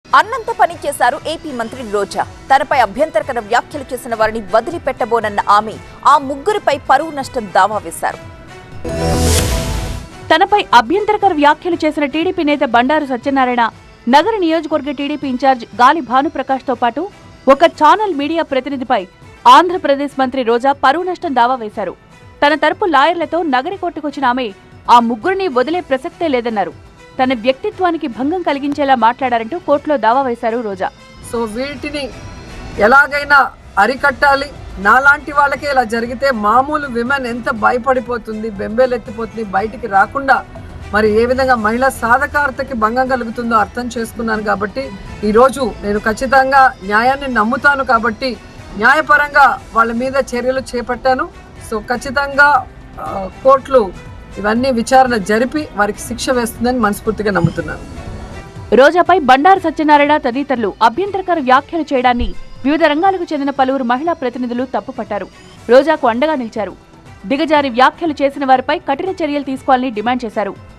అన్నంత పని చేశారు ఏపీ మంత్రి రోజా తనపై అభ్యంతరకర వ్యాఖ్యలు చేసిన వారిని వదిలిపెట్టబోనన్న ఆమె ఆ ముగ్గురిపై పరువు నష్టం దావా వేశారు తనపై అభ్యంతరకర వ్యాఖ్యలు చేసిన టీడీపీ నేత బండారు సత్యనారాయణ నగర నియోజకవర్గ టీడీపీ ఇన్ఛార్జ్ గాలి భానుప్రకాష్ తో పాటు ఒక ఛానల్ మీడియా ప్రతినిధిపై ఆంధ్రప్రదేశ్ మంత్రి రోజా పరువు నష్టం దావా వేశారు తన తరపు లాయర్లతో నగరి కోర్టుకొచ్చిన ఆమె ఆ ముగ్గురిని వదిలే ప్రసక్తే లేదన్నారు తన వ్యక్తిత్వానికి భంగం కలిగించేలా మాట్లాడారంటూ కోర్టులో దావా వేశారు రోజా సో వీటిని ఎలాగైనా అరికట్టాలి నాలాంటి వాళ్ళకే ఇలా జరిగితే మామూలు విమెన్ ఎంత భయపడిపోతుంది బెంబేలెత్తిపోతుంది బయటికి రాకుండా మరి ఏ విధంగా మహిళా సాధకారతకి భంగం కలుగుతుందో అర్థం చేసుకున్నాను కాబట్టి ఈరోజు నేను ఖచ్చితంగా న్యాయాన్ని నమ్ముతాను కాబట్టి న్యాయపరంగా వాళ్ళ మీద చర్యలు చేపట్టాను సో ఖచ్చితంగా ఆ, కోర్టులు ఇవన్నీ విచారణ జరిపి వారికి శిక్ష వేస్తుందని మనస్ఫూర్తిగా నమ్ముతున్నాను రోజాపై బండారు సత్యనారాయణ తదితరులు అభ్యంతరకర వ్యాఖ్యలు చేయడాన్ని వివిధ రంగాలకు చెందిన పలువురు మహిళా ప్రతినిధులు తప్పుపట్టారు రోజాకు అండగా నిలిచారు దిగజారి వ్యాఖ్యలు చేసిన వారిపై కఠిన చర్యలు తీసుకోవాలని డిమాండ్ చేశారు